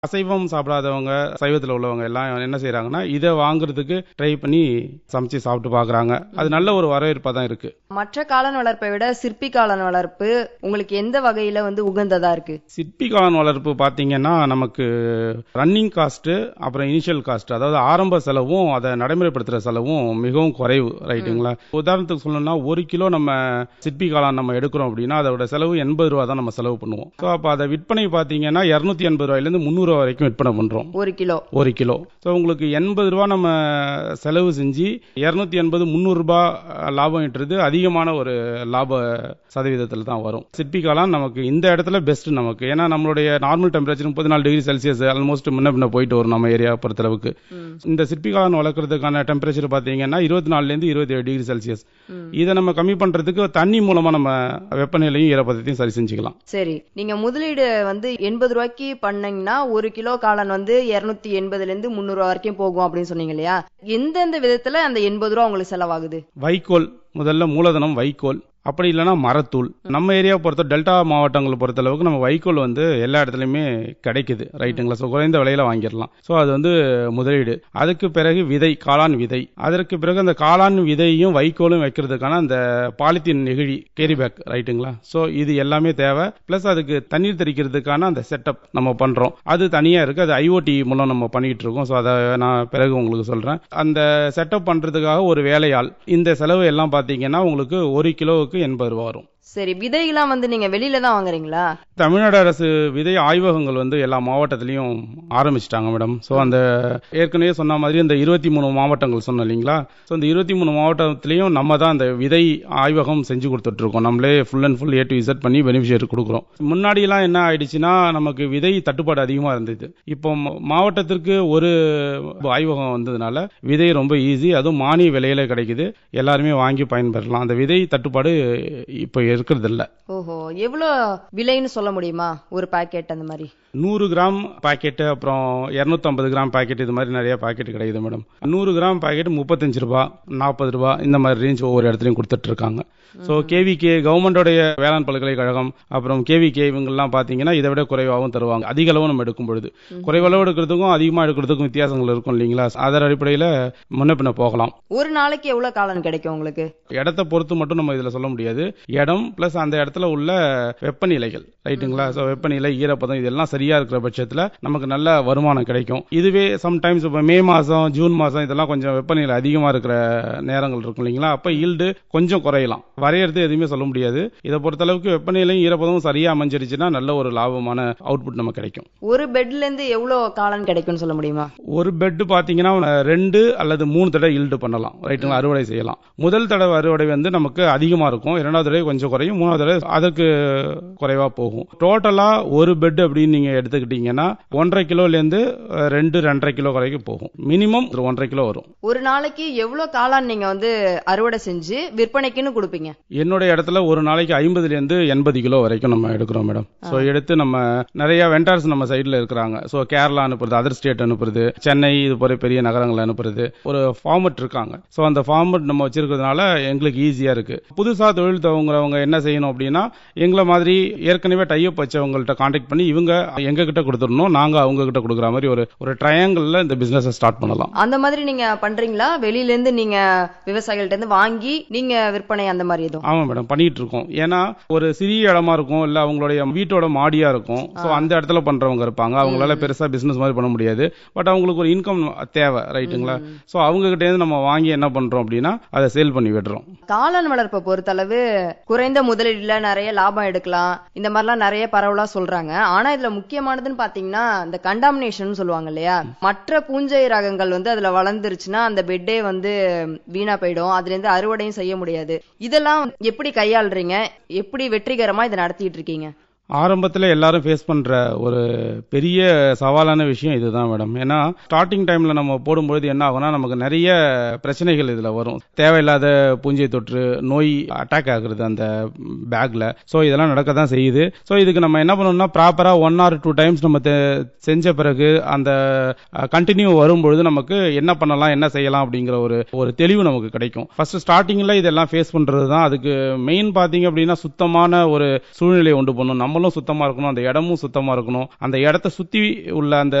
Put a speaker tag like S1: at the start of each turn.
S1: அசைவம் சாப்பிடாதவங்க சைவத்தில் உள்ளவங்க எல்லாம் என்ன செய்றாங்கன்னா இதை வாங்குறதுக்கு ட்ரை பண்ணி சமைச்சு சாப்பிட்டு பார்க்கறாங்க அது நல்ல ஒரு வரவேற்பா தான் இருக்கு
S2: மற்ற காளான் வளர்ப்பை விட சிற்பி காளான் வளர்ப்பு உங்களுக்கு எந்த வகையில வந்து உகந்ததா இருக்கு
S1: சிற்பி காளான் வளர்ப்பு பார்த்தீங்கன்னா நமக்கு ரன்னிங் காஸ்ட் அப்புறம் இனிஷியல் காஸ்ட் அதாவது ஆரம்ப செலவும் அதை நடைமுறைப்படுத்துற செலவும் மிகவும் குறைவு ரைட்டுங்களா உதாரணத்துக்கு சொல்லணும்னா ஒரு கிலோ நம்ம சிற்பி காளான் நம்ம எடுக்கிறோம் அப்படின்னா அதோட செலவு எண்பது ரூபா தான் நம்ம செலவு பண்ணுவோம் ஸோ அப்போ அதை விற்பனை பார்த்தீங்கன்னா இரநூத்தி எண்பது ரூபாயிலேருந்து முந்நூறு ரூபா வரைக்கும் விற்பனை பண்றோம்
S2: ஒரு கிலோ
S1: ஒரு கிலோ ஸோ உங்களுக்கு எண்பது ரூபா நம்ம செலவு செஞ்சு இரநூத்தி எண்பது முந்நூறு ரூபாய் லாபம் ஈட்டுறது அதிகமான ஒரு லாப சதவீதத்தில் தான் வரும் சிற்பி காளான் நமக்கு இந்த இடத்துல பெஸ்ட் நமக்கு ஏன்னா நம்மளுடைய நார்மல் டெம்பரேச்சர் முப்பத்தி நாலு டிகிரி செல்சியஸ் ஆல்மோஸ்ட் முன்ன பின்ன போயிட்டு வரும் நம்ம ஏரியா பொறுத்தளவுக்கு இந்த சிற்பி காளான் வளர்க்கறதுக்கான டெம்பரேச்சர் பார்த்தீங்கன்னா இருபத்தி நாலுலேருந்து இருபத்தி ஏழு டிகிரி செல்சியஸ் இதை நம்ம கம்மி பண்றதுக்கு தண்ணி மூலமா நம்ம வெப்பநிலையும் ஈரப்பதத்தையும் சரி செஞ்சுக்கலாம்
S2: சரி நீங்க முதலீடு வந்து எண்பது ரூபாய்க்கு பண்ணீங்கன்னா ஒரு கிலோ காளான் வந்து இருநூத்தி எண்பதுல இருந்து முந்நூறு ரூபா வரைக்கும் போகும் அப்படின்னு சொன்னீங்க இல்லையா எந்தெந்த விதத்துல அந்த எண்பது ரூபா உங்களுக்கு செலவாகுது
S1: வைக்கோல் முதல்ல மூலதனம் வைக்கோல் அப்படி இல்லைன்னா மரத்தூள் நம்ம ஏரியா பொறுத்த டெல்டா மாவட்டங்களை பொறுத்த அளவுக்கு நம்ம வைக்கோல் வந்து எல்லா இடத்துலையுமே கிடைக்குது ரைட்டுங்களா ஸோ குறைந்த விலையில வாங்கிடலாம் ஸோ அது வந்து முதலீடு அதுக்கு பிறகு விதை காளான் விதை அதற்கு பிறகு அந்த காளான் விதையும் வைக்கோலும் வைக்கிறதுக்கான அந்த பாலித்தீன் நெகிழி கேரி பேக் ரைட்டுங்களா ஸோ இது எல்லாமே தேவை ப்ளஸ் அதுக்கு தண்ணீர் தெளிக்கிறதுக்கான அந்த செட்டப் நம்ம பண்றோம் அது தனியா இருக்கு அது ஐஓடி மூலம் நம்ம பண்ணிட்டு இருக்கோம் ஸோ அதை நான் பிறகு உங்களுக்கு சொல்றேன் அந்த செட்டப் பண்றதுக்காக ஒரு வேலையாள் இந்த செலவு எல்லாம் பார்த்தீங்கன்னா உங்களுக்கு ஒரு கிலோவுக்கு எண்பது ரூபா வரும்
S2: சரி விதையெல்லாம் வந்து நீங்க வெளியில தான் வாங்குறீங்களா
S1: தமிழ்நாடு அரசு விதை ஆய்வகங்கள் வந்து எல்லா மாவட்டத்திலையும் ஆரம்பிச்சிட்டாங்க மேடம் ஸோ அந்த ஏற்கனவே சொன்ன மாதிரி இந்த இருபத்தி மூணு மாவட்டங்கள் சொன்னோம் இல்லைங்களா ஸோ இந்த இருபத்தி மூணு மாவட்டத்திலையும் நம்ம தான் அந்த விதை ஆய்வகம் செஞ்சு கொடுத்துட்டு இருக்கோம் நம்மளே full and full A to Z பண்ணி பெனிஃபிஷியரி கொடுக்குறோம் முன்னாடிலாம் என்ன ஆயிடுச்சுன்னா நமக்கு விதை தட்டுப்பாடு அதிகமாக இருந்தது இப்போ ம- மாவட்டத்திற்கு ஒரு ஆய்வகம் வந்ததுனால விதை ரொம்ப ஈஸி அதுவும் மானிய விலையில கிடைக்குது எல்லாருமே வாங்கி பயன்பெறலாம் அந்த விதை தட்டுப்பாடு இப்போ இருக்கிறது இல்ல
S2: ஓஹோ எவ்வளவு விலைன்னு சொல்ல முடியுமா ஒரு பாக்கெட் அந்த மாதிரி
S1: நூறு கிராம் பாக்கெட்டு அப்புறம் 250 கிராம் பாக்கெட் இது மாதிரி நிறைய பாக்கெட் கிடைக்குது மேடம் நூறு கிராம் பாக்கெட் முப்பத்தஞ்சு ரூபா நாற்பது ரூபா இந்த மாதிரி ரேஞ்ச் ஒவ்வொரு இடத்துலையும் கொடுத்துட்டு இருக்காங்க ஸோ கேவிகே கவர்மெண்டோடைய வேளாண் பல்கலைக்கழகம் அப்புறம் கேவிகே இவங்கெல்லாம் பார்த்தீங்கன்னா இதை விட குறைவாகவும் தருவாங்க அதிக அளவு நம்ம எடுக்கும் பொழுது குறைவளவு எடுக்கிறதுக்கும் அதிகமாக எடுக்கிறதுக்கும் வித்தியாசங்கள் இருக்கும் இல்லைங்களா அதன் அடிப்படையில் முன்ன பின்ன போகலாம்
S2: ஒரு நாளைக்கு எவ்வளவு காளான் கிடைக்கும் உங்களுக்கு
S1: இடத்தை பொறுத்து மட்டும் நம்ம இதுல சொல்ல முடியாது இடம் பிளஸ் அந்த இடத்துல உள்ள வெப்பநிலைகள் ரைட்டுங்களா ஸோ வெப்பநிலை ஈரப்பதம் இதெல்லாம் சரியா இருக்கிற பட்சத்துல நமக்கு நல்ல வருமானம் கிடைக்கும் இதுவே சம்டைம்ஸ் இப்போ மே மாசம் ஜூன் மாசம் இதெல்லாம் கொஞ்சம் வெப்பநிலை அதிகமா இருக்கிற நேரங்கள் இருக்கும் இல்லைங்களா அப்ப ஈல்டு கொஞ்சம் குறையலாம் வரையறது எதுவுமே சொல்ல முடியாது இதை பொறுத்தளவுக்கு வெப்பநிலையும் ஈரப்பதமும் சரியா அமைஞ்சிருச்சுன்னா நல்ல ஒரு லாபமான அவுட்புட் நமக்கு கிடைக்கும்
S2: ஒரு பெட்ல இருந்து எவ்வளவு காளான் கிடைக்கும்னு சொல்ல முடியுமா
S1: ஒரு பெட் பாத்தீங்கன்னா அஹ், ரெண்டு அல்லது மூணு தடவை ஈல்டு பண்ணலாம் ரைட்டுங்களா அறுவடை செய்யலாம் முதல் தடவை அறுவடை வந்து நமக்கு அதிகமா இருக்கும் இரண்டாவது தடவை கொஞ்சம் குறையும் மூணாவது தடவை அதற்கு குறைவா போகும் டோட்டலா ஒரு பெட் அப்படின்னு நீங்க எடுத்துக்கிட்டீங்கன்னா ஒன்றரை கிலோல இருந்து அஹ், ரெண்டு ரெண்டரை கிலோ வரைக்கும் போகும் மினிமம் ஒரு ஒன்றரை கிலோ வரும்
S2: ஒரு நாளைக்கு எவ்வளவு காளான் நீங்க வந்து அறுவடை செஞ்சு விற்பனைக்குன்னு கொடுப்பீங்க
S1: என்னோட இடத்துல ஒரு நாளைக்கு ஐம்பதுல இருந்து எண்பது கிலோ வரைக்கும் நம்ம எடுக்கிறோம் மேடம் சோ எடுத்து நம்ம நிறைய வெண்டார்ஸ் நம்ம சைடுல இருக்கிறாங்க சோ கேரளா அனுப்புறது அதர் ஸ்டேட் அனுப்புறது சென்னை இது போல பெரிய நகரங்கள் அனுப்புறது ஒரு ஃபார்மட் இருக்காங்க சோ அந்த ஃபார்மட் நம்ம வச்சிருக்கிறதுனால எங்களுக்கு ஈஸியா இருக்கு புதுசா தொழில் துவங்குறவங்க என்ன செய்யணும் அப்படின்னா எங்களை மாதிரி ஏற்கனவே டைப் வச்சவங்கள்ட்ட கான்டாக்ட் பண்ணி இவங்க எங்க கிட்ட கொடுத்துடணும் நாங்க அவங்க கிட்ட கொடுக்குற மாதிரி ஒரு ஒரு ட்ரையாங்கிள் இந்த பிசினஸ் ஸ்டார்ட் பண்ணலாம்
S2: அந்த மாதிரி நீங்க பண்றீங்களா வெளியில இருந்து நீங்க விவசாயிகள்ட்ட இருந்து வாங்கி நீங்க விற்பனை அந்த மாதிரி எதுவும்
S1: ஆமா மேடம் பண்ணிட்டு இருக்கோம் ஏன்னா ஒரு சிறிய இடமா இருக்கும் இல்ல அவங்களுடைய வீட்டோட மாடியா இருக்கும் சோ அந்த இடத்துல பண்றவங்க இருப்பாங்க அவங்களால பெருசா பிசினஸ் மாதிரி பண்ண முடியாது பட் அவங்களுக்கு ஒரு இன்கம் தேவை ரைட்டுங்களா சோ அவங்க கிட்ட இருந்து நம்ம வாங்கி என்ன பண்றோம் அப்படின்னா அதை சேல் பண்ணி விடுறோம்
S2: காளான் வளர்ப்பை பொறுத்தளவு குறைந்த முதலீடுல நிறைய லாபம் எடுக்கலாம் இந்த மாதிரிலாம் நிறைய பரவலா சொல்றாங்க ஆனா இதுல முக்கியமானதுன்னு பாத்தீங்கன்னா இந்த கண்டாமினேஷன் சொல்லுவாங்க இல்லையா மற்ற பூஞ்சை ரகங்கள் வந்து அதுல வளர்ந்துருச்சுன்னா அந்த பெட்டே வந்து வீணா போயிடும் அதுல இருந்து அறுவடையும் செய்ய முடியாது இதெல்லாம் எப்படி கையாளுறீங்க எப்படி வெற்றிகரமா இதை நடத்திட்டு இருக்கீங்க
S1: ஆரம்பத்துல எல்லாரும் ஃபேஸ் பண்ற ஒரு பெரிய சவாலான விஷயம் இதுதான் மேடம் ஏன்னா ஸ்டார்டிங் டைம்ல நம்ம போடும்பொழுது என்ன ஆகும்னா நமக்கு நிறைய பிரச்சனைகள் இதுல வரும் தேவையில்லாத பூஞ்சை தொற்று நோய் அட்டாக் ஆகுறது அந்த பேக்ல சோ இதெல்லாம் நடக்க தான் செய்யுது சோ இதுக்கு நம்ம என்ன பண்ணணும்னா ப்ராப்பரா ஒன் ஆர் டூ டைம்ஸ் நம்ம தெ- செஞ்ச பிறகு அந்த கண்டினியூ வரும்பொழுது நமக்கு என்ன பண்ணலாம் என்ன செய்யலாம் அப்படிங்கிற ஒரு ஒரு தெளிவு நமக்கு கிடைக்கும் ஃபர்ஸ்ட் ஸ்டார்டிங்ல இதெல்லாம் ஃபேஸ் பண்றது தான் அதுக்கு மெயின் பாத்தீங்க அப்படின்னா சுத்தமான ஒரு சூழ்நிலையை உண்டு பண்ணும் நம்மளும் நம்மளும் சுத்தமா இருக்கணும் அந்த இடமும் சுத்தமா இருக்கணும் அந்த இடத்த சுத்தி உள்ள அந்த